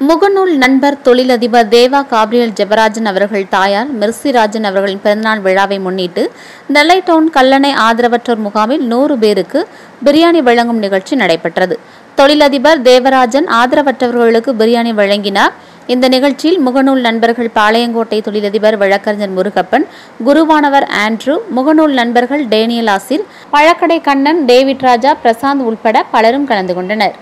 முகநூல் நண்பர் தொழிலதிபர் தேவா காப்ரியல் ஜெபராஜன் அவர்கள் தாயார் மிர்சிராஜன் அவர்களின் பிறந்தநாள் விழாவை முன்னிட்டு நெல்லை டவுன் கல்லணை ஆதரவற்றோர் முகாமில் நூறு பேருக்கு பிரியாணி வழங்கும் நிகழ்ச்சி நடைபெற்றது தொழிலதிபர் தேவராஜன் ஆதரவற்றவர்களுக்கு பிரியாணி வழங்கினார் இந்த நிகழ்ச்சியில் முகநூல் நண்பர்கள் பாளையங்கோட்டை தொழிலதிபர் வழக்கறிஞர் முருகப்பன் குருவானவர் ஆண்ட்ரூ முகநூல் நண்பர்கள் டேனியல் ஆசிர் பழக்கடை கண்ணன் டேவிட் ராஜா பிரசாந்த் உள்பட பலரும் கலந்து கொண்டனர்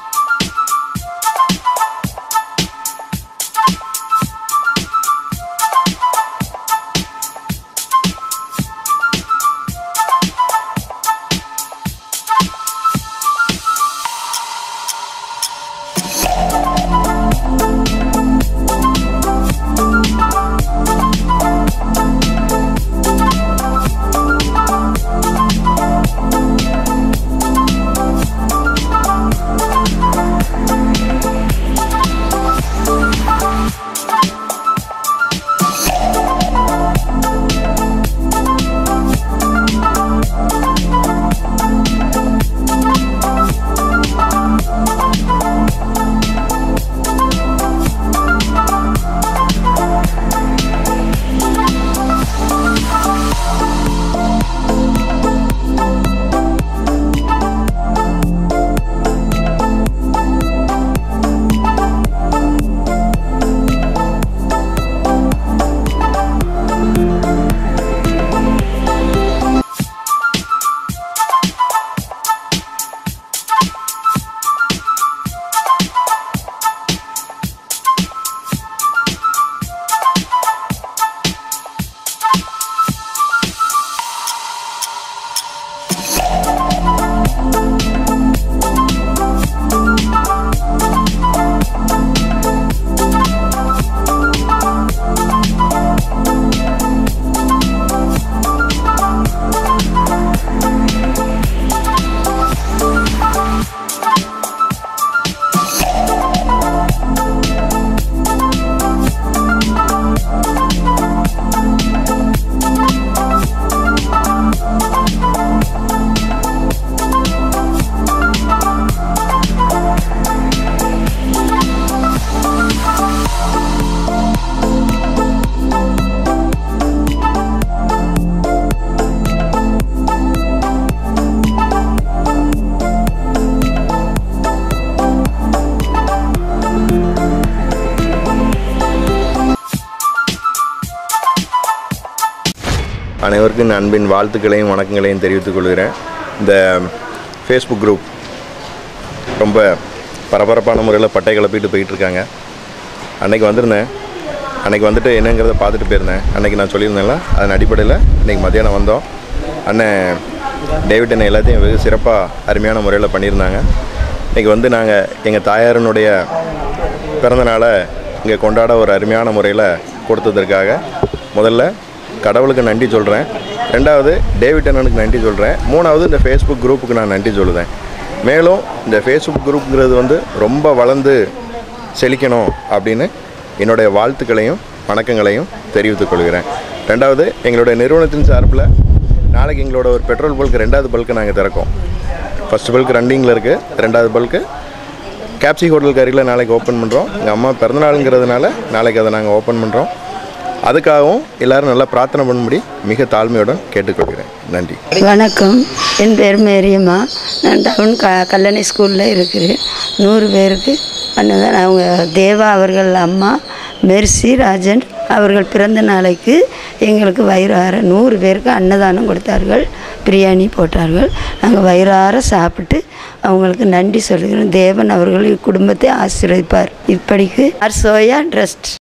அனைவருக்கும் என் அன்பின் வாழ்த்துக்களையும் வணக்கங்களையும் தெரிவித்துக் கொள்கிறேன் இந்த ஃபேஸ்புக் குரூப் ரொம்ப பரபரப்பான முறையில் பட்டை கிளப்பிட்டு போயிட்டு இருக்காங்க அன்னைக்கு வந்திருந்தேன் அன்னைக்கு வந்துட்டு என்னங்கிறத பார்த்துட்டு போயிருந்தேன் அன்னைக்கு நான் சொல்லியிருந்தேன்ல அதன் அடிப்படையில் இன்றைக்கி மத்தியானம் வந்தோம் அண்ணன் டேவிட் அண்ணன் எல்லாத்தையும் வெகு சிறப்பாக அருமையான முறையில் பண்ணியிருந்தாங்க இன்றைக்கி வந்து நாங்கள் எங்கள் தாயாரனுடைய பிறந்த நாளை இங்கே கொண்டாட ஒரு அருமையான முறையில் கொடுத்ததற்காக முதல்ல கடவுளுக்கு நன்றி சொல்கிறேன் ரெண்டாவது டேவிட் அண்ணனுக்கு நன்றி சொல்கிறேன் மூணாவது இந்த ஃபேஸ்புக் குரூப்புக்கு நான் நன்றி சொல்லுதேன் மேலும் இந்த ஃபேஸ்புக் குரூப்புங்கிறது வந்து ரொம்ப வளர்ந்து செழிக்கணும் அப்படின்னு என்னுடைய வாழ்த்துக்களையும் வணக்கங்களையும் தெரிவித்துக் கொள்கிறேன் ரெண்டாவது எங்களுடைய நிறுவனத்தின் சார்பில் நாளைக்கு எங்களோட ஒரு பெட்ரோல் பல்க் ரெண்டாவது பல்க்கு நாங்கள் திறக்கோம் ஃபஸ்ட் பல்க் ரன்னிங்கில் இருக்குது ரெண்டாவது பல்க்கு கேப்சி ஹோட்டல் அருகில் நாளைக்கு ஓப்பன் பண்ணுறோம் எங்கள் அம்மா பிறந்தநாளுங்கிறதுனால நாளைக்கு அதை நாங்கள் ஓப்பன் பண்ணுறோம் அதுக்காகவும் எல்லாரும் நல்லா பிரார்த்தனை பண்ணும்படி மிக தாழ்மையுடன் கேட்டுக்கொள்கிறேன் நன்றி வணக்கம் என் பேர் மேரியம்மா நான் டவுன் க கல்லணை ஸ்கூலில் இருக்கிறேன் நூறு பேருக்கு அன்னதான் அவங்க தேவா அவர்கள் அம்மா மெர்சி ராஜன் அவர்கள் பிறந்த நாளைக்கு எங்களுக்கு வயிறார நூறு பேருக்கு அன்னதானம் கொடுத்தார்கள் பிரியாணி போட்டார்கள் நாங்கள் வயிறார சாப்பிட்டு அவங்களுக்கு நன்றி சொல்கிறோம் தேவன் அவர்களின் குடும்பத்தை ஆசீர்வதிப்பார் இப்படிக்கு ஆர் சோயா ட்ரஸ்ட்